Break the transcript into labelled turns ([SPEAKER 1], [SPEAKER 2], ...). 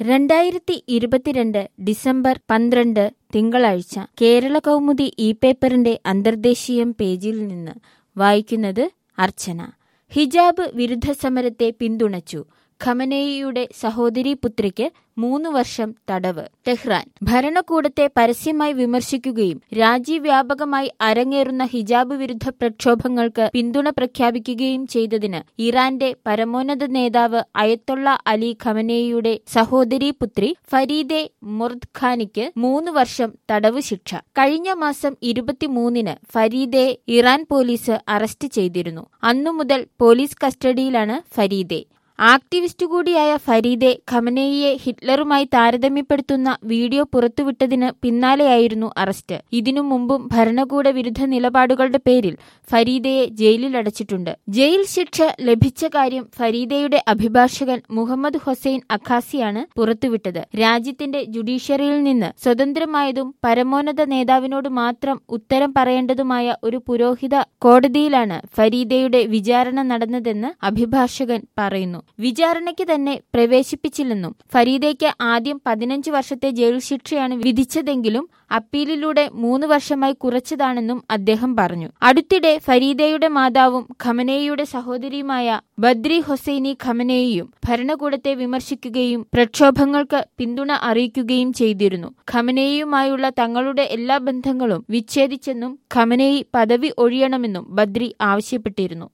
[SPEAKER 1] രണ്ടായിരത്തി ഇരുപത്തിരണ്ട് ഡിസംബർ പന്ത്രണ്ട് തിങ്കളാഴ്ച കേരള കൗമുദി ഇ പേപ്പറിന്റെ അന്തർദേശീയം പേജിൽ നിന്ന് വായിക്കുന്നത് അർച്ചന ഹിജാബ് വിരുദ്ധ സമരത്തെ പിന്തുണച്ചു ഖമനേയിയുടെ സഹോദരി പുത്രിക്ക് മൂന്ന് വർഷം തടവ് ടെഹ്റാൻ ഭരണകൂടത്തെ പരസ്യമായി വിമർശിക്കുകയും രാജ്യവ്യാപകമായി അരങ്ങേറുന്ന ഹിജാബ് വിരുദ്ധ പ്രക്ഷോഭങ്ങൾക്ക് പിന്തുണ പ്രഖ്യാപിക്കുകയും ചെയ്തതിന് ഇറാന്റെ പരമോന്നത നേതാവ് അയത്തൊള്ള അലി ഖമനേയിയുടെ സഹോദരി പുത്രി ഫരീദെ മുർദ്ഖാനിക്ക് മൂന്ന് വർഷം തടവ് ശിക്ഷ കഴിഞ്ഞ മാസം ഇരുപത്തിമൂന്നിന് ഫരീദെ ഇറാൻ പോലീസ് അറസ്റ്റ് ചെയ്തിരുന്നു അന്നു മുതൽ പോലീസ് കസ്റ്റഡിയിലാണ് ഫരീദെ ആക്ടിവിസ്റ്റ് കൂടിയായ ഫരീദെ ഖമനേയിയെ ഹിറ്റ്ലറുമായി താരതമ്യപ്പെടുത്തുന്ന വീഡിയോ പുറത്തുവിട്ടതിന് പിന്നാലെയായിരുന്നു അറസ്റ്റ് ഇതിനു മുമ്പും ഭരണകൂട വിരുദ്ധ നിലപാടുകളുടെ പേരിൽ ഫരീദയെ ജയിലിൽ അടച്ചിട്ടുണ്ട് ജയിൽ ശിക്ഷ ലഭിച്ച കാര്യം ഫരീദയുടെ അഭിഭാഷകൻ മുഹമ്മദ് ഹൊസൈൻ അഖാസിയാണ് പുറത്തുവിട്ടത് രാജ്യത്തിന്റെ ജുഡീഷ്യറിയിൽ നിന്ന് സ്വതന്ത്രമായതും പരമോന്നത നേതാവിനോട് മാത്രം ഉത്തരം പറയേണ്ടതുമായ ഒരു പുരോഹിത കോടതിയിലാണ് ഫരീദയുടെ വിചാരണ നടന്നതെന്ന് അഭിഭാഷകൻ പറയുന്നു വിചാരണയ്ക്ക് തന്നെ പ്രവേശിപ്പിച്ചില്ലെന്നും ഫരീദയ്ക്ക് ആദ്യം പതിനഞ്ച് വർഷത്തെ ജയിൽ ശിക്ഷയാണ് വിധിച്ചതെങ്കിലും അപ്പീലിലൂടെ മൂന്ന് വർഷമായി കുറച്ചതാണെന്നും അദ്ദേഹം പറഞ്ഞു അടുത്തിടെ ഫരീദയുടെ മാതാവും ഖമനേയിയുടെ സഹോദരിയുമായ ബദ്രി ഹൊസൈനി ഖമനേയിയും ഭരണകൂടത്തെ വിമർശിക്കുകയും പ്രക്ഷോഭങ്ങൾക്ക് പിന്തുണ അറിയിക്കുകയും ചെയ്തിരുന്നു ഖമനേയിയുമായുള്ള തങ്ങളുടെ എല്ലാ ബന്ധങ്ങളും വിച്ഛേദിച്ചെന്നും ഖമനേയി പദവി ഒഴിയണമെന്നും ബദ്രി ആവശ്യപ്പെട്ടിരുന്നു